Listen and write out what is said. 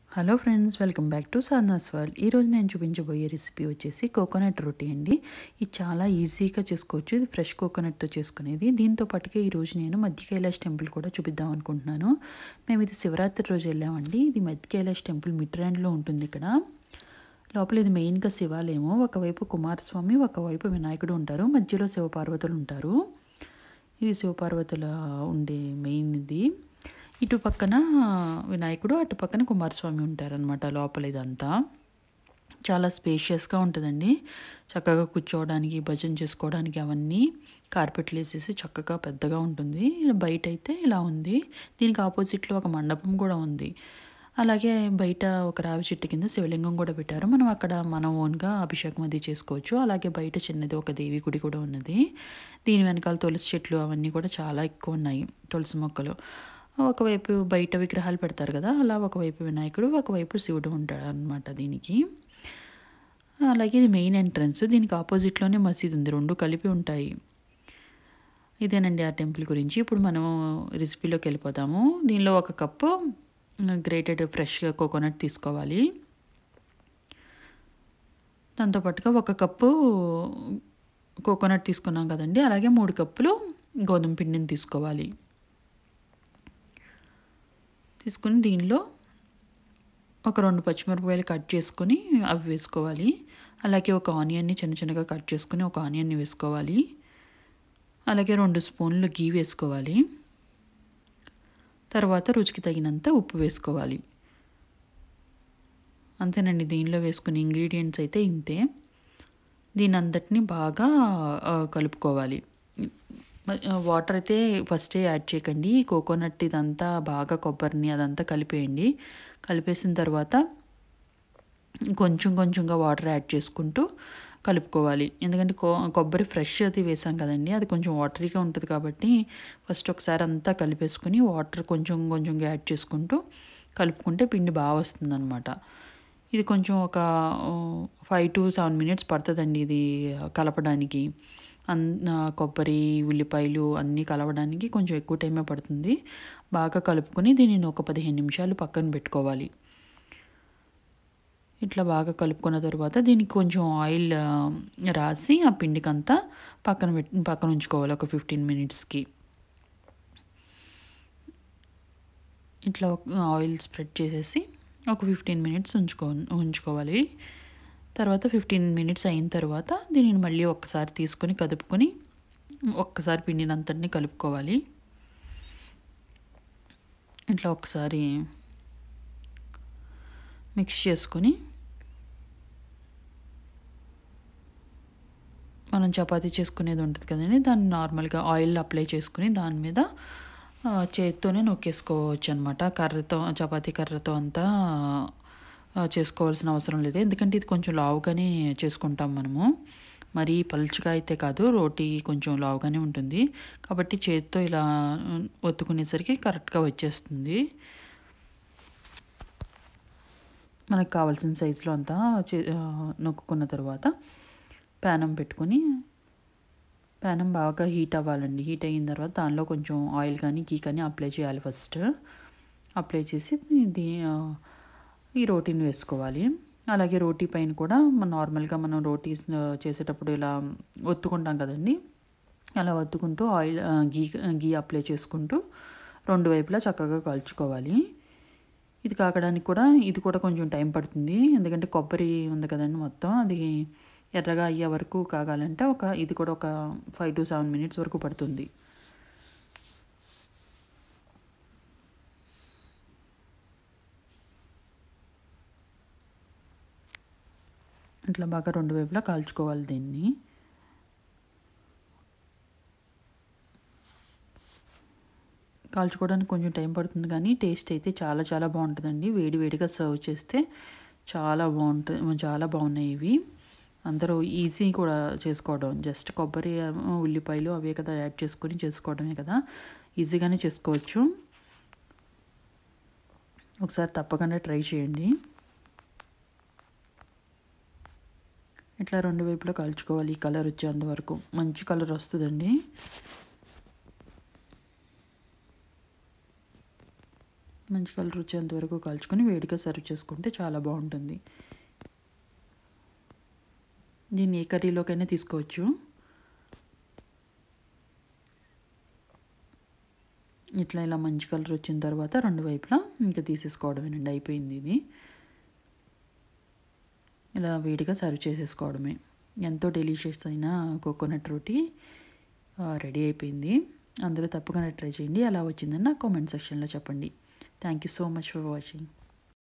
hello friends welcome back to Sadhana's world ఈరోజు నేను చూపించబోయే రెసిపీ వచ్చేసి కోకోనట్ రొట్టి అండి ఇది చాలా ఈజీగా చేసుకోవచ్చు ఇది ఫ్రెష్ కోకోనట్తో చేసుకునేది దీంతో పాటుగా ఈరోజు నేను మధ్య కైలాష్ టెంపుల్ కూడా చూపిద్దాం అనుకుంటున్నాను మేము ఇది శివరాత్రి రోజు వెళ్ళామండి ఇది మధ్య కైలాష్ టెంపుల్ మిడ్రాండ్లో ఉంటుంది ఇక్కడ లోపల ఇది మెయిన్గా శివాలయము ఒకవైపు కుమారస్వామి ఒకవైపు వినాయకుడు ఉంటారు మధ్యలో శివపార్వతులు ఉంటారు ఇది శివపార్వతుల ఉండే మెయిన్ ఇది ఇటు పక్కన వినాయకుడు అటు పక్కన కుమారస్వామి ఉంటారనమాట లోపల ఇదంతా చాలా స్పేషియస్గా ఉంటుందండి చక్కగా కూర్చోవడానికి భజన చేసుకోవడానికి అవన్నీ కార్పెట్లు వేసేసి చక్కగా పెద్దగా ఉంటుంది బయట అయితే ఇలా ఉంది దీనికి ఆపోజిట్లో ఒక మండపం కూడా ఉంది అలాగే బయట ఒక రావి చెట్టు కింద శివలింగం కూడా పెట్టారు మనం అక్కడ మనం ఓన్గా అభిషేకం అది చేసుకోవచ్చు అలాగే బయట చిన్నది ఒక దేవి గుడి కూడా ఉన్నది దీని వెనకాల తులసి చెట్లు అవన్నీ కూడా చాలా ఎక్కువ ఉన్నాయి తులసి మొక్కలు ఒకవైపు బయట విగ్రహాలు పెడతారు కదా అలా ఒకవైపు వినాయకుడు ఒకవైపు శివుడు ఉంటాడు అనమాట దీనికి అలాగే ఇది మెయిన్ ఎంట్రన్స్ దీనికి ఆపోజిట్లోనే మసీద్ ఉంది రెండు కలిపి ఉంటాయి ఇదేనండి ఆ టెంపుల్ గురించి ఇప్పుడు మనం రెసిపీలోకి వెళ్ళిపోతాము దీనిలో ఒక కప్పు గ్రేటెడ్ ఫ్రెష్గా కోకోనట్ తీసుకోవాలి దాంతోపాటుగా ఒక కప్పు కోకోనట్ తీసుకున్నాం కదండి అలాగే మూడు కప్పులు గోధుమ పిండిని తీసుకోవాలి తీసుకుని దీనిలో ఒక రెండు పచ్చిమిరపకాయలు కట్ చేసుకొని అవి వేసుకోవాలి అలాగే ఒక ఆనియన్ని చిన్న చిన్నగా కట్ చేసుకుని ఒక ఆనియన్ని వేసుకోవాలి అలాగే రెండు స్పూన్లు గీ వేసుకోవాలి తర్వాత రుచికి తగినంత ఉప్పు వేసుకోవాలి అంతేనండి దీనిలో వేసుకునే ఇంగ్రీడియంట్స్ అయితే ఇంతే దీని అంతటిని బాగా కలుపుకోవాలి వాటర్ అయితే ఫస్టే యాడ్ చేయకండి కోకోనట్ ఇదంతా బాగా కొబ్బరిని అదంతా కలిపేయండి కలిపేసిన తర్వాత కొంచెం కొంచెంగా వాటర్ యాడ్ చేసుకుంటూ కలుపుకోవాలి ఎందుకంటే కో కొబ్బరి ఫ్రెష్ అది వేసాం కదండి అది కొంచెం వాటరీగా ఉంటుంది కాబట్టి ఫస్ట్ ఒకసారి అంతా కలిపేసుకుని వాటర్ కొంచెం కొంచెంగా యాడ్ చేసుకుంటూ కలుపుకుంటే పిండి బాగా వస్తుందన్నమాట ఇది కొంచెం ఒక ఫైవ్ టు సెవెన్ మినిట్స్ పడుతుందండి ఇది కలపడానికి అన్ కొబ్బరి ఉల్లిపాయలు అన్నీ కలవడానికి కొంచెం ఎక్కువ టైమే పడుతుంది బాగా కలుపుకొని దీనిని ఒక పదిహేను నిమిషాలు పక్కన పెట్టుకోవాలి ఇట్లా బాగా కలుపుకున్న తర్వాత దీనికి కొంచెం ఆయిల్ రాసి ఆ పిండికంతా పక్కన పెట్టి పక్కన ఉంచుకోవాలి ఒక ఫిఫ్టీన్ మినిట్స్కి ఇట్లా ఆయిల్ స్ప్రెడ్ చేసేసి ఒక ఫిఫ్టీన్ మినిట్స్ ఉంచుకో ఉంచుకోవాలి తర్వాత ఫిఫ్టీన్ మినిట్స్ అయిన తర్వాత దీనిని మళ్ళీ ఒక్కసారి తీసుకొని కదుపుకొని ఒక్కసారి పిండిని అంతటిని కలుపుకోవాలి ఇట్లా ఒకసారి మిక్స్ చేసుకొని మనం చపాతీ చేసుకునేది ఉంటుంది కదండి దాన్ని నార్మల్గా ఆయిల్ అప్లై చేసుకుని దాని మీద చేతితోనే నొక్కేసుకోవచ్చు అనమాట కర్రతో చపాతీ కర్రతో అంతా చేసుకోవాల్సిన అవసరం లేదు ఎందుకంటే ఇది కొంచెం లావుగానే చేసుకుంటాం మనము మరీ పలుచగా అయితే కాదు రోటీ కొంచెం లావుగానే ఉంటుంది కాబట్టి చేతితో ఇలా ఒత్తుకునేసరికి కరెక్ట్గా వచ్చేస్తుంది మనకు కావాల్సిన సైజులో అంతా నొక్కున్న తర్వాత ప్యానం పెట్టుకొని ప్యానం బాగా హీట్ అవ్వాలండి హీట్ అయిన తర్వాత దానిలో కొంచెం ఆయిల్ కానీ గీ కానీ అప్లై చేయాలి ఫస్ట్ అప్లై చేసి దీ ఈ రోటీని వేసుకోవాలి అలాగే రోటీ పైన కూడా నార్మల్గా మనం రోటీస్ చేసేటప్పుడు ఇలా ఒత్తుకుంటాం కదండి అలా ఒత్తుకుంటూ ఆయిల్ గీ గీ అప్లై చేసుకుంటూ రెండు వైపులా చక్కగా కాల్చుకోవాలి ఇది కాకడానికి కూడా ఇది కూడా కొంచెం టైం పడుతుంది ఎందుకంటే కొబ్బరి ఉంది కదండి మొత్తం అది ఎర్రగా అయ్యే వరకు కాగాలంటే ఒక ఇది కూడా ఒక ఫైవ్ టు సెవెన్ మినిట్స్ వరకు పడుతుంది ఇట్లా బాగా రెండు వైపులా కాల్చుకోవాలి దీన్ని కాల్చుకోవడానికి కొంచెం టైం పడుతుంది కానీ టేస్ట్ అయితే చాలా చాలా బాగుంటుందండి వేడి వేడిగా సర్వ్ చేస్తే చాలా బాగుంటుంది చాలా బాగున్నాయి ఇవి అందరూ ఈజీ కూడా చేసుకోవడం జస్ట్ కొబ్బరి ఉల్లిపాయలు అవే కదా యాడ్ చేసుకొని చేసుకోవడమే కదా ఈజీగానే చేసుకోవచ్చు ఒకసారి తప్పకుండా ట్రై చేయండి ఇట్లా రెండు వైపులో కాల్చుకోవాలి ఈ కలర్ వచ్చేంత వరకు మంచి కలర్ వస్తుందండి మంచి కలర్ వచ్చేంత వరకు కాల్చుకొని వేడిగా సర్వ్ చేసుకుంటే చాలా బాగుంటుంది దీన్ని ఏ కర్రీలోకైనా తీసుకోవచ్చు ఇట్లా ఇలా మంచి కలర్ వచ్చిన తర్వాత రెండు వైపులా ఇంకా తీసేసుకోవడమేనండి అయిపోయింది ఇది ఇలా వేడిగా సర్వ్ చేసేసుకోవడమే ఎంతో డెలిషియస్ అయిన కోకోనట్ రోటీ రెడీ అయిపోయింది అందరూ తప్పకుండా ట్రై చేయండి ఎలా వచ్చిందని నాకు కామెంట్ సెక్షన్లో చెప్పండి thank you so much for watching